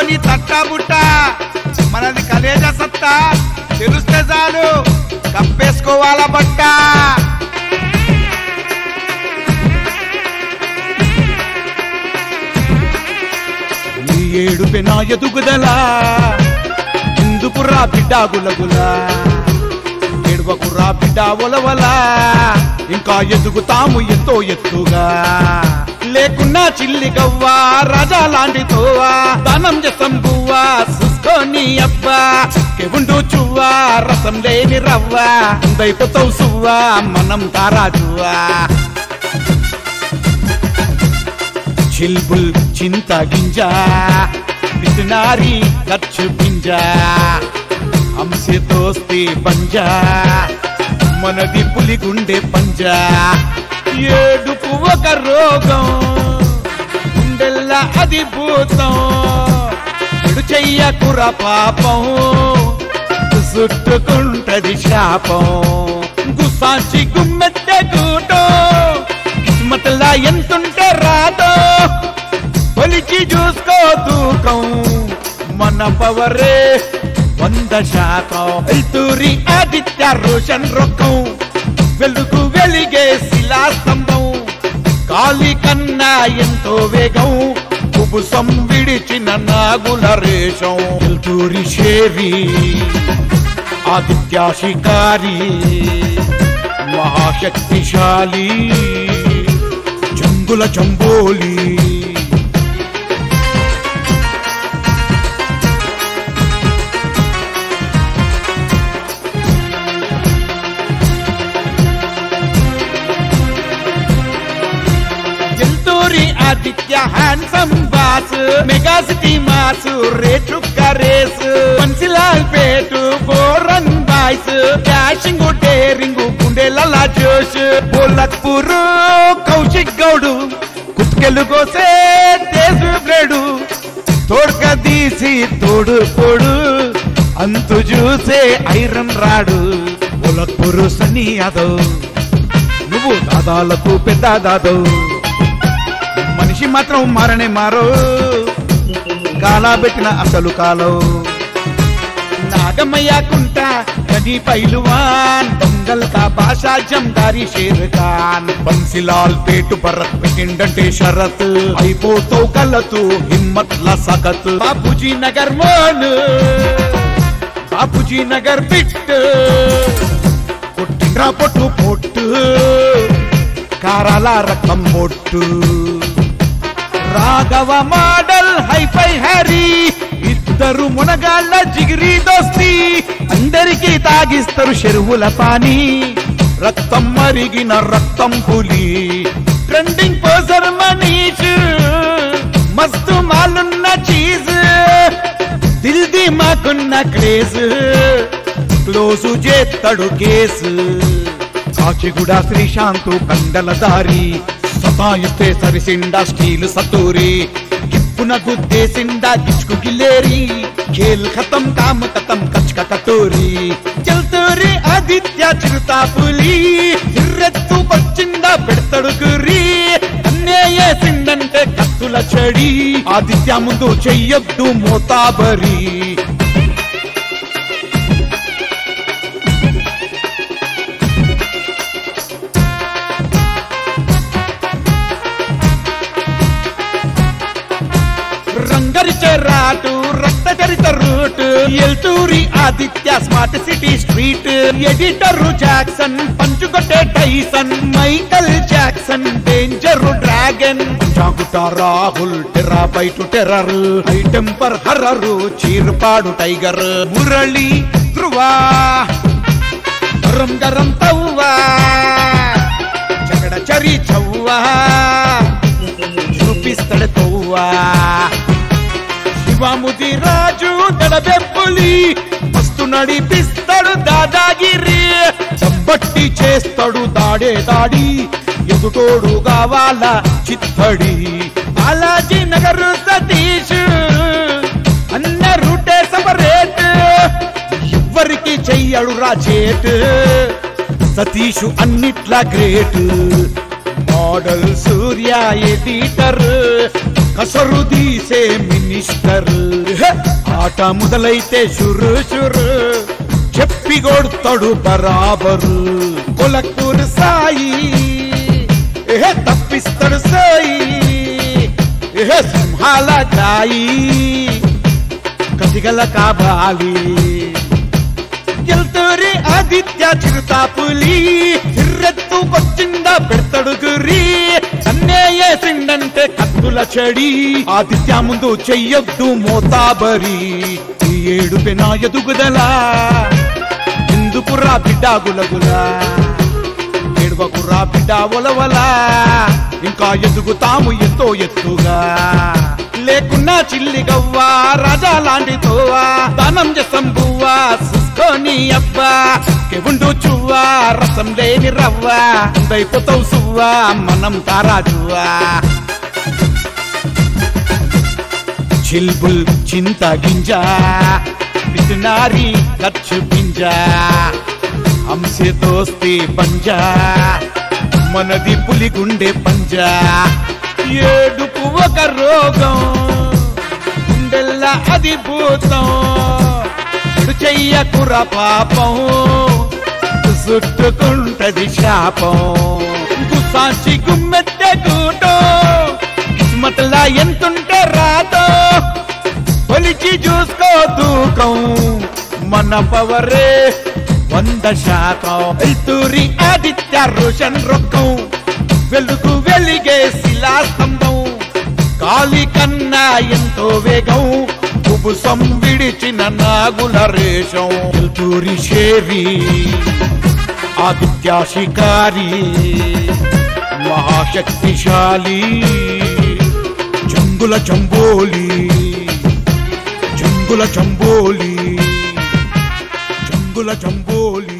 నీ తట్టా బుట్ట మనది కలేజ సత్తా తెలుస్తే చాలు కప్పేసుకోవాల బట్ట నీ ఏడుపే నా ఎదుగుదలా ఎందుకురా బిడ్డ గులగులా ఏడువకురా బిడ్డ ఒలవలా ఇంకా ఎదుగుతాము ఎంతో ఎత్తుగా లేకున్నా చిల్లి గవ్వా రాజా లాంటి తోవా దానం చేస్తాం గువ్వా చూసుకొని అబ్బా కెవుండు చువ్వా రసం లేని రవ్వా దైపోతావు సువ్వా మనం తారాజువా చిల్బుల్ చింత గింజ పిసినారి ఖర్చు పింజ అంశే దోస్తి పంజా మనది పులిగుండె పంజా ఏడుపు ఒక రోగం గుండెల్లా అది భూతం చెడు చెయ్యకుర పాపం చుట్టుకుంటది శాపం గుసాచి గుమ్మెట్టే గూటం కిస్మత్లా ఎంతుంటే రాదో కొలిచి చూసుకో తూకం మన పవరే వంద శాతం ఎల్తూరి ఆదిత్య రోషన్ రొక్కం వెలుగు వెలిగే శిలాస్తంభం కాలి కన్నా ఎంతో వేగం కుబుసం విడిచిన నాగుల రేషం ఎల్తూరి షేరి ఆదిత్య శికారి మహాశక్తిశాలి జంగుల చంబోలి ఎంతూరి Aditya handsome boss mega city mass rate race Bansilal Pet బోరన్ బాయ్స్ డాషింగ్ డేరింగ్ గుండెల జోష్ బోలక్పూర్ కౌశిక్ గౌడు కుత్కెలు కోసే తేజు బ్లేడు తోడ్క తీసి తోడు పొడు అంతు చూసే ఐరన్ రాడు బోలక్పూర్ సన్నీ యాదవ్ నువ్వు దాదాలకు పెద్ద దాదవ్ మనిషి మాత్రం మారనే మారో కాలా పెట్టిన అసలు కాలో నాగమయ్య కుంట గది పైలువాన్ దొంగల్ కా బాషా జందారి షేర్ ఖాన్ బన్సిలాల్ పేటు భరత్ పెట్టిండంటే షరత్ అయిపోతావు కలతు హిమ్మత్ ల సగత్ బాపూజీ నగర్ మోన్ బాపూజీ నగర్ బిట్ కొట్టిండ్రా పొట్టు పొట్టు కారాల రకం మొట్టు రాఘవ మోడల్ హైఫై హ్యారీ ఇద్దరు మునగాళ్ళ జిగిరి దోస్తి అందరికీ తాగిస్తారు చెరువుల పాని రక్తం మరిగిన రక్తం పులి ట్రెండింగ్ పోసర్ మనీష్ మస్తు మాలున్న చీజ్ దిల్ ది మాకున్న క్రేజ్ క్లోజు చేత్తడు కేసు కాచిగూడ శ్రీశాంతు కండల దారి సతాయిస్తే సరిసిండా స్టీల్ సతూరి గిప్పున గుద్దేసిండా గిచ్చుకు గిల్లేరి ఖేల్ ఖతం కామ కతం కచ్క కటోరి చల్తూరి ఆదిత్య చిరుతా పులి సిర్రెత్తు పచ్చిందా పెడతడు గురి అన్నేసిందంటే కత్తుల చెడి ఆదిత్య ముందు చెయ్యొద్దు మోతాబరి రంగరిచే రాటు రక్త చరిత రూట్ ఎల్తూరి Aditya smart city street editor Jackson పంచుకొట్టే Tyson Michael Jackson danger dragon జాగుట రాహుల్ టెరా బైటు టెర్రర్ హై టెంపర్ హర్రరు చీరుపాడు టైగర్ మురళి ధ్రువా గరం గరం తవ్వా చగడ చరి చవ్వా చూపిస్తాడు తవ్వా శివముది రాజు దడబెప్పులి మస్తు నడిపిస్తాడు దాదాగిరి చంబట్టి చేస్తాడు దాడే దాడి ఎదుటోడు కావాల చిత్తడి బాలాజీ నగర్ సతీష్ అన్న రూటే సపరేట్ ఎవ్వరికి చెయ్యడు రాచేట్ సతీషు అన్నిట్లా గ్రేట్ మోడల్ సూర్య ఎడిటర్ కసరు తీసే మినిస్టర్ హె! ఆట మొదలైతే షురు షురు చెప్పి కొడతాడు బరాబరు కొలకూరు సాయి ఏ తప్పిస్తాడు సాయి ఏ సింహాల గాయి కసిగల కావాలి ఎల్తూరి ఆదిత్య చిరుతాపులి చిర్రెత్తు పచ్చింద పెడతాడు గురి అన్నేయే సిండంటే కత్తుల చెడి ఆదిత్య ముందు చెయ్యొద్దు మోతాబరి ఈ ఏడు పెనా ఎదుగుదలా ఎందుకురా బిడ్డ గులగులా ఏడువకురా బిడ్డ ఒలవలా ఇంకా ఎదుగుతాము ఎంతో ఎత్తుగా లేకున్నా చిల్లి గవ్వా రాజా లాంటి తోవా దానం చేసంబువ్వా చూసుకొని అబ్బా కెవుండు చువ్వా రసం లేని రవ్వా దైపోతావు సువ్వా మనం తారాజువా చిల్బుల్ చింత గింజ పిసినారి ఖర్చు పింజ అంశే దోస్తి పంజా మనది పులి గుండె పంజా ఏడుపు ఒక రోగం గుండెల్ల అది భూతం చెడు చెయ్యకుర పాపం చుట్టుకుంటది శాపం గుసాచి గుమ్మెట్టే కూటం కిస్మత్లా ఎంతుంటే రాదో కొలిచి చూసుకో తూకం మన పవరే వంద శాతం ఎల్తూరి ఆదిత్య రోషన్ రొక్కం వెలుగు వెలిగే శిలాస్తంభం కాలి కన్నా ఎంతో వేగం కుబుసం విడిచిన నాగుల రేషం ఎల్తూరి షేరి ఆదిత్య శికారి మహాశక్తిశాలి జంగుల చంబోలి జంగుల చంబోలి జంగుల చంబోలి